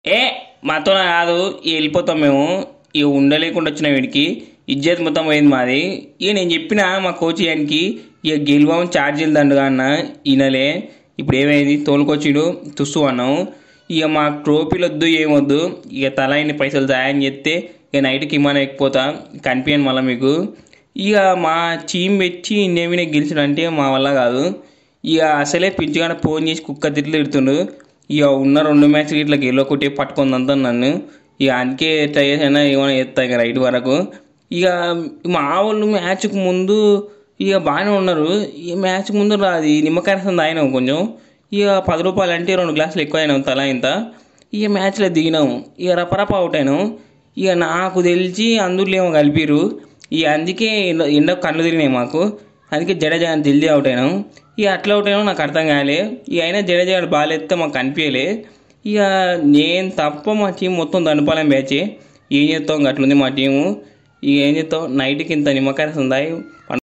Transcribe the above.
ఏ మాతో కాదు ఇక వెళ్ళిపోతాం మేము ఇక ఉండలేకుండా వచ్చిన వీడికి ఇజ్జత్ మొత్తం పోయింది మాది ఇక నేను చెప్పిన మా కోచ్ ఆయనకి ఇక గెలువం ఛార్జీలు దండుగా అన్న ఈయనలే ఇప్పుడు ఏమైంది తోలుకొచ్చిడు తుస్సు అన్నాం ఇక మా ట్రోఫీలు వద్దు ఏమొద్దు ఇక తల ఇన్ని పైసలు జాయిన్ చేస్తే ఇక నైట్కి ఇమ్మని ఎక్కిపోతా కనిపించను మళ్ళీ మీకు ఇక మా టీం పెట్టి ఇన్నేమినే గెలిచాడంటే మా వల్ల కాదు ఇక అసలే పిచ్చిగానే ఫోన్ చేసి కుక్క తిట్లు తిడుతుండు ఇక ఉన్న రెండు మ్యాచ్లు ఇట్లా గెలవకుంటే పట్టుకుందంతా నన్ను ఇక అందుకే ట్రై చేసినా ఏమైనా చేస్తా ఇక రైట్ వరకు ఇక మా వాళ్ళు మ్యాచ్కి ముందు ఇక బాగానే ఉన్నారు ఈ మ్యాచ్ ముందు రాదు నిమ్మకాయ రసం తాగినాం కొంచెం ఇక పది రూపాయలు అంటే రెండు గ్లాసులు ఎక్కువ అయినాం తల ఇంత ఇక మ్యాచ్లో దిగినాం ఇక రపరప అవుట్ అయినాం ఇక నాకు తెలిసి అందులో ఏమో కలిపిరు ఇక అందుకే ఎండ- ఎండ కళ్ళు తిరిగినాయి మాకు అందుకే జడేజా అని జల్దీ అవుట్ అయినాం ఇక అట్లా అవుట్ అయినా నాకు అర్థం కాలే ఇక అయినా జడేజా బాల్ ఎత్తే మాకు కనిపించలే ఇక నేను తప్ప మా టీం మొత్తం దండపాలెం బ్యాచ్ ఏం చేస్తాం అట్లుంది మా టీము ఇక ఏం చేస్తాం నైట్కి ఇంత నిమ్మకాయ రసం తాగి